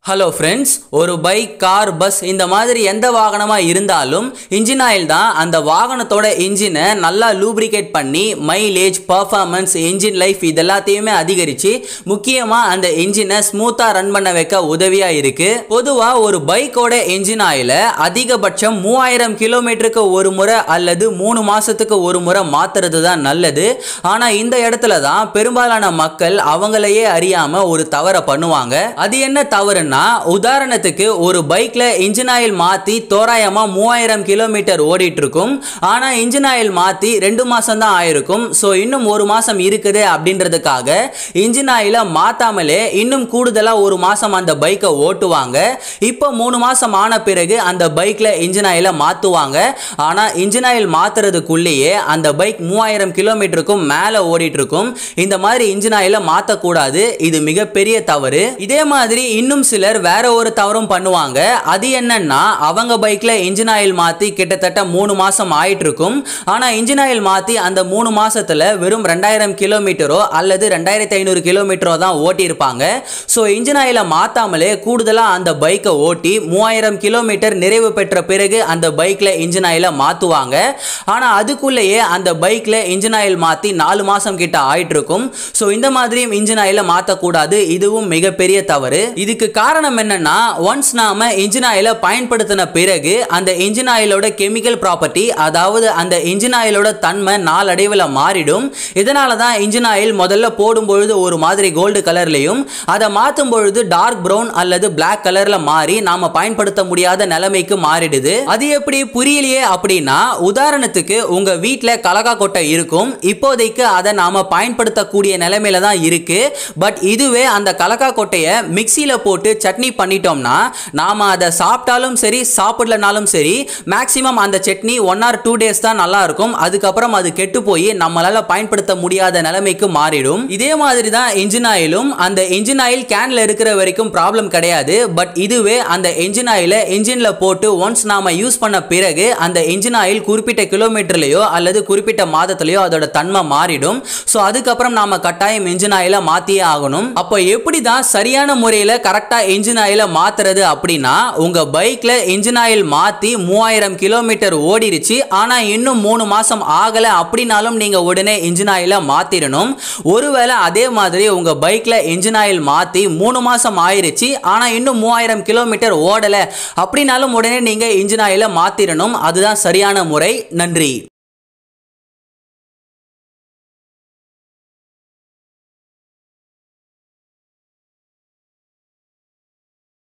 hello friends ஒரு bike car bus இந்த மாதிரி எந்த வாகனமாக இருந்தாலும் இன்ஜின் ஆயில் தான் அந்த வாகனத்தோட இன்ஜினை நல்லா லூப்ரிகேட் பண்ணி மைலேஜ் பர்ஃபார்மன்ஸ் இன்ஜின் லைஃப் இதெல்லாத்தையுமே அதிகரித்து முக்கியமாக அந்த இன்ஜினை ஸ்மூத்தாக ரன் பண்ண வைக்க உதவியாக இருக்குது பொதுவாக ஒரு பைக்கோட இன்ஜின் ஆயிலை அதிகபட்சம் மூவாயிரம் கிலோமீட்டருக்கு ஒரு முறை அல்லது மூணு மாதத்துக்கு ஒரு முறை மாற்றுறது தான் நல்லது ஆனால் இந்த இடத்துல தான் பெரும்பாலான மக்கள் அவங்களையே அறியாமல் ஒரு தவறை பண்ணுவாங்க அது என்ன தவறுன்னா உதாரணத்துக்கு ஒரு பைக்ல இன்ஜின் ஆயில் மாத்தி தோராயமா மூவாயிரம் கிலோமீட்டர் ஓடிட்டு இருக்கும் ஆனா இன்ஜின் ஆயில் மாத்தி ரெண்டு மாசம் தான் ஆயிருக்கும் ஸோ இன்னும் ஒரு மாசம் இருக்குது அப்படின்றதுக்காக இன்ஜின் ஆயில மாத்தாமலே இன்னும் கூடுதலா ஒரு மாசம் அந்த பைக்கை ஓட்டுவாங்க இப்போ மூணு மாசம் ஆன பிறகு அந்த பைக்ல இன்ஜின் ஆயில மாத்துவாங்க ஆனா இன்ஜின் ஆயில் மாத்துறதுக்குள்ளேயே அந்த பைக் மூவாயிரம் கிலோமீட்டருக்கும் மேல ஓடிட்டு இருக்கும் இந்த மாதிரி இன்ஜின் ஆயில மாத்தக்கூடாது இது மிகப்பெரிய தவறு இதே மாதிரி இன்னும் சிலர் வேற ஒரு தவறும் பண்ணுவாங்க அது என்னன்னா அவங்க பைக்ல இன்ஜின் ஆயில் மாத்தி கிட்டத்தட்ட மூணு மாசம் ஆயிட்டு இருக்கும் ஆனா இன்ஜின் ஆயில் மாத்தி அந்த மூணு மாசத்துல வெறும் ரெண்டாயிரம் கிலோமீட்டரோ அல்லது ரெண்டாயிரத்தி ஐநூறு கிலோமீட்டரோ தான் ஓட்டி இருப்பாங்க ஸோ இன்ஜின் ஆயில மாத்தாமலே கூடுதலா அந்த பைக்கை ஓட்டி மூவாயிரம் கிலோமீட்டர் நிறைவு பெற்ற பிறகு அந்த பைக்ல இன்ஜின் ஆயில மாத்துவாங்க ஆனா அதுக்குள்ளேயே அந்த பைக்ல இன்ஜின் ஆயில் மாத்தி நாலு மாசம் கிட்ட ஆயிட்டு இருக்கும் ஸோ இந்த மாதிரியும் இன்ஜின் ஆயில மாத்தக்கூடாது இதுவும் மிகப்பெரிய தவறு இதுக்கு காரணம் என்னன்னா ஒன்ஸ் நாம இன்ஜின் ஆயில பயன்படுத்தின பிறகு அந்த இன்ஜின் ஆயிலோட கெமிக்கல் ப்ராப்பர்ட்டி அதாவது அந்த இன்ஜின் ஆயிலோட தன்மை நாளடைவில் மாறிடும் இதனால தான் இன்ஜின் ஆயில் முதல்ல போடும் பொழுது ஒரு மாதிரி கோல்டு கலர்லையும் அதை மாற்றும் பொழுது டார்க் ப்ரௌன் அல்லது பிளாக் கலர்ல மாறி நாம பயன்படுத்த முடியாத நிலைமைக்கு மாறிடுது அது எப்படி புரியலையே அப்படின்னா உதாரணத்துக்கு உங்க வீட்டில் கலகா கொட்டை இருக்கும் இப்போதைக்கு அதை நாம பயன்படுத்தக்கூடிய நிலைமையில தான் இருக்கு பட் இதுவே அந்த கலக்கா கொட்டையை மிக்சியில போட்டு சட்னி பண்ணிட்டோம்னா நாம அதை சாப்பிட்டாலும் சரி சாப்பிடலனாலும் சரி மேக்சிமம் அந்த chutney one or two days தான் நல்லா இருக்கும் அதுக்கப்புறம் அது கெட்டு போய் நம்மளால பயன்படுத்த முடியாத நிலைமைக்கு மாறிடும் இதே மாதிரி தான் இன்ஜின் ஆயிலும் அந்த இன்ஜின் ஆயில் கேன்ல இருக்கிற வரைக்கும் ப்ராப்ளம் கிடையாது பட் இதுவே அந்த இன்ஜின் ஆயில இன்ஜின்ல போட்டு ஒன்ஸ் நாம யூஸ் பண்ண பிறகு அந்த இன்ஜின் ஆயில் குறிப்பிட்ட கிலோமீட்டர்லயோ அல்லது குறிப்பிட்ட மாதத்திலேயோ அதோட தன்மை மாறிடும் ஸோ அதுக்கப்புறம் நாம கட்டாயம் இன்ஜின் ஆயில மாத்தியே ஆகணும் அப்போ எப்படி தான் சரியான முறையில் கரெக்டாக இன்ஜின் ஆயில மாத்துறது அப்படின்னா உங்க பைக்ல இன்ஜின் ஆயில் மாத்தி மூவாயிரம் கிலோமீட்டர் ஓடிருச்சு ஆனா இன்னும் மூணு மாசம் ஆகல அப்படின்னாலும் நீங்க உடனே இன்ஜின் ஆயில மாத்திரணும் ஒருவேளை அதே மாதிரி உங்க பைக்ல இன்ஜின் ஆயில் மாத்தி மூணு மாசம் ஆயிருச்சு ஆனா இன்னும் மூவாயிரம் கிலோமீட்டர் ஓடல அப்படின்னாலும் உடனே நீங்க இன்ஜின் ஆயில மாத்திரணும் அதுதான் சரியான முறை நன்றி